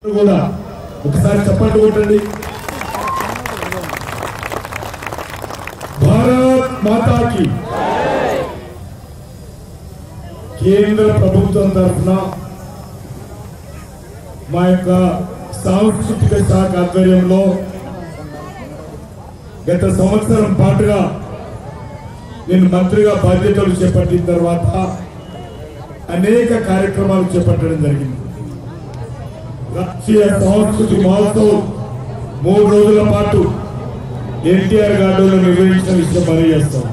కూడా ఒకసారి చప్పట్లు కొట్టండి భారత్ మాతాకి కేంద్ర ప్రభుత్వం తరఫున మా యొక్క సాంస్కృతిక శాఖ ఆధ్వర్యంలో గత సంవత్సరం పాటుగా నేను మంత్రిగా బాధ్యతలు చేపట్టిన తర్వాత అనేక కార్యక్రమాలు చేపట్టడం జరిగింది రాష్ట్రీయ సంస్కృతి మహోత్సవం మూడు రోజుల పాటు ఎన్టీఆర్ గార్డెన్లో నిర్వహించిన విషయం మరీ చేస్తాం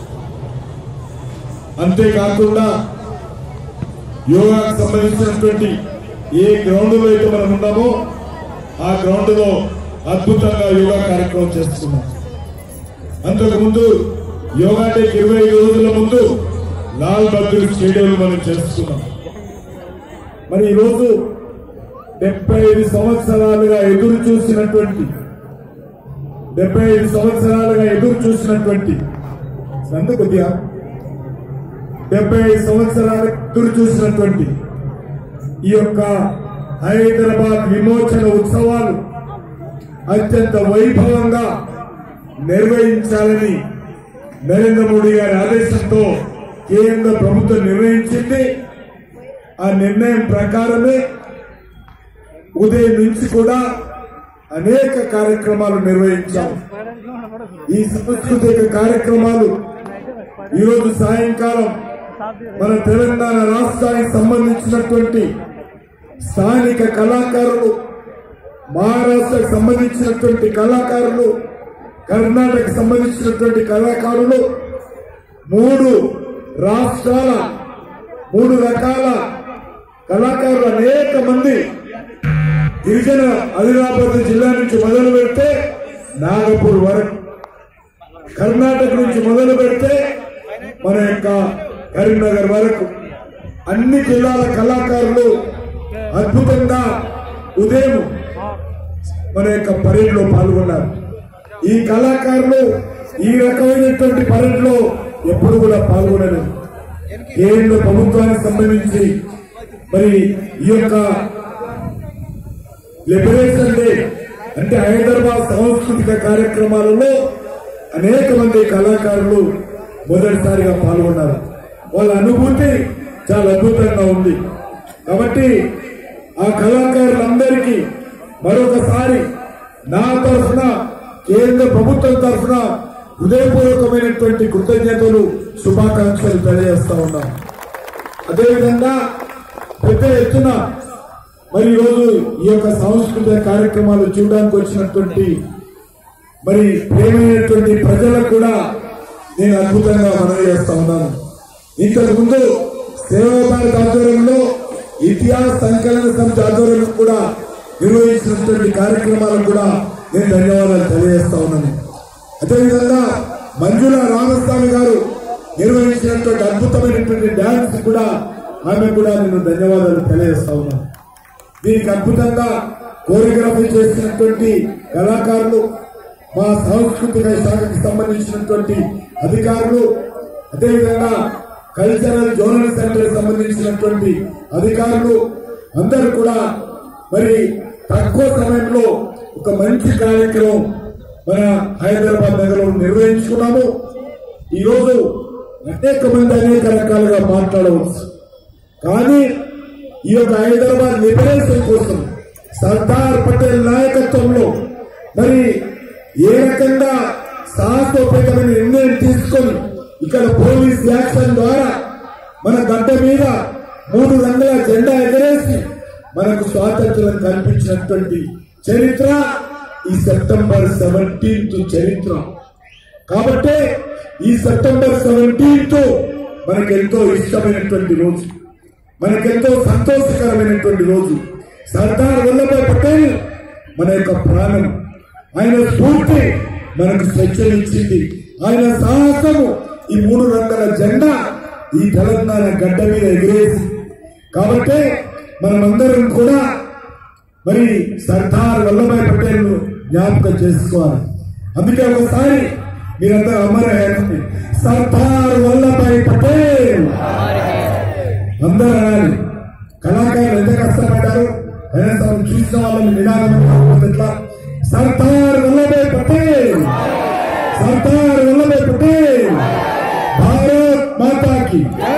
అంతేకాకుండా యోగాకు సంబంధించినటువంటి ఏ గ్రౌండ్ లో అయితే మనం ఉన్నామో ఆ గ్రౌండ్ లో అద్భుతంగా యోగా కార్యక్రమం చేస్తున్నాం అంతకుముందు యోగా డేకి ఇరవై ఐదు రోజుల ముందు లాల్ బహదూర్ స్టేడియం మనం చేస్తున్నాం మరి ఈరోజు డెబ్బై ఐదు సంవత్సరాలుగా ఎదురు చూసినటువంటి డెబ్బై ఐదు సంవత్సరాలుగా ఎదురు చూసినటువంటి సందు కొద్దిగా డెబ్బై ఐదు సంవత్సరాలు ఎదురు చూసినటువంటి ఈ యొక్క హైదరాబాద్ విమోచన ఉత్సవాలు అత్యంత వైభవంగా నిర్వహించాలని నరేంద్ర మోడీ గారి ఆదేశంతో కేంద్ర ప్రభుత్వం నిర్ణయించింది ఆ నిర్ణయం ప్రకారమే ఉదయం నుంచి కూడా అనేక కార్యక్రమాలు నిర్వహించాము ఈ సాంస్కృతిక కార్యక్రమాలు ఈరోజు సాయంకాలం మన తెలంగాణ రాష్ట్రానికి సంబంధించినటువంటి స్థానిక కళాకారులు మహారాష్ట్రకు సంబంధించినటువంటి కళాకారులు కర్ణాటకకు సంబంధించినటువంటి కళాకారులు మూడు రాష్ట్రాల మూడు రకాల కళాకారులు అనేక మంది గిరిజన ఆదిలాబాద్ జిల్లా నుంచి మొదలు పెడితే నాగపూర్ వరకు కర్ణాటక నుంచి మొదలు పెడితే మన యొక్క కరీంనగర్ వరకు అన్ని జిల్లాల కళాకారులు అద్భుతంగా ఉదయం మన యొక్క పరేడ్ లో పాల్గొన్నారు ఈ కళాకారులు ఈ రకమైనటువంటి పరేడ్ లో ఎప్పుడు కూడా పాల్గొనలేదు కేంద్ర ప్రభుత్వానికి సంబంధించి మరి ఈ యొక్క లిబరేషన్ డే అంటే హైదరాబాద్ సాంస్కృతిక కార్యక్రమాలలో అనేక మంది కళాకారులు మొదటిసారిగా పాల్గొన్నారు వాళ్ళ అనుభూతి చాలా అద్భుతంగా ఉంది కాబట్టి ఆ కళాకారులందరికీ మరొకసారి నా తరఫున కేంద్ర ప్రభుత్వం తరఫున హృదయపూర్వకమైనటువంటి కృతజ్ఞతలు శుభాకాంక్షలు తెలియజేస్తా ఉన్నాం అదేవిధంగా పెద్ద ఎత్తున మరి ఈరోజు ఈ యొక్క సాంస్కృతిక కార్యక్రమాలు చూడడానికి వచ్చినటువంటి మరి ప్రేమైనటువంటి ప్రజలకు కూడా నేను అద్భుతంగా మనవి చేస్తా ఉన్నాను ఇంతకు ముందు సేవా భారత్ ఆధ్వర్యంలో ఇతిహాస సంకలన సమితి ఆధ్వర్యంలో కూడా నిర్వహించినటువంటి కార్యక్రమాలకు కూడా నేను ధన్యవాదాలు తెలియజేస్తా ఉన్నాను అదేవిధంగా మంజుల రామస్వామి గారు నిర్వహించినటువంటి అద్భుతమైనటువంటి డాన్స్ కూడా ఆమె కూడా నేను ధన్యవాదాలు తెలియజేస్తా ఉన్నాను దీనికి అద్భుతంగా కోరియోగ్రఫీ చేసినటువంటి కళాకారులు మా సాంస్కృతిక శాఖకు సంబంధించినటువంటి అధికారులు అదేవిధంగా కల్చరల్ జోనల్ సెంటర్ సంబంధించినటువంటి అధికారులు అందరూ కూడా మరి తక్కువ సమయంలో ఒక మంచి కార్యక్రమం మన హైదరాబాద్ నగరంలో నిర్వహించుకున్నాము ఈరోజు అనేక మంది అనేక రకాలుగా మాట్లాడవచ్చు కానీ ఈ యొక్క హైదరాబాద్ లిబరేషన్ కోసం సర్దార్ పటేల్ నాయకత్వంలో మరి ఏ రకంగా సాహసోపేతమైన నిర్ణయం తీసుకొని ఇక్కడ పోలీస్ యాక్షన్ ద్వారా మన గడ్డ మీద మూడు రంగుల జెండా ఎగరేసి మనకు స్వాతంత్రం కల్పించినటువంటి చరిత్ర ఈ సెప్టెంబర్ సెవెంటీన్త్ చరిత్ర కాబట్టి ఈ సెప్టెంబర్ సెవెంటీన్త్ మనకెంతో ఇష్టమైనటువంటి రోజు మనకెంతో సంతోషకరమైనటువంటి రోజు సర్దార్ వల్లభాయ్ పటేల్ మన యొక్క ప్రాణం ఆయన స్ఫూర్తి మనకు స్వేచ్ఛనిచ్చింది ఆయన సాహసము ఈ మూడు రంగుల జెండా ఈ తెలంగాణ గడ్డ మీద ఎగిరేసి కాబట్టి మనమందరం కూడా మరి సర్దార్ వల్లభాయ్ పటేల్ జ్ఞాపకం చేసుకోవాలి అందుకే ఒకసారి మీరందరూ అమర హేమండి సర్దార్ వల్లభాయ్ పటేల్ అందరూ అనాలి కళాకారులు ఎంత కష్టపడ్డారు కనీసం చూసిన వాళ్ళని నిదానం కాకపోతే ఎట్లా సర్దార్ వల్లభాయ్ పటేల్ సర్దార్ వల్లభాయ్ పటేల్ భారత్ మాతాకి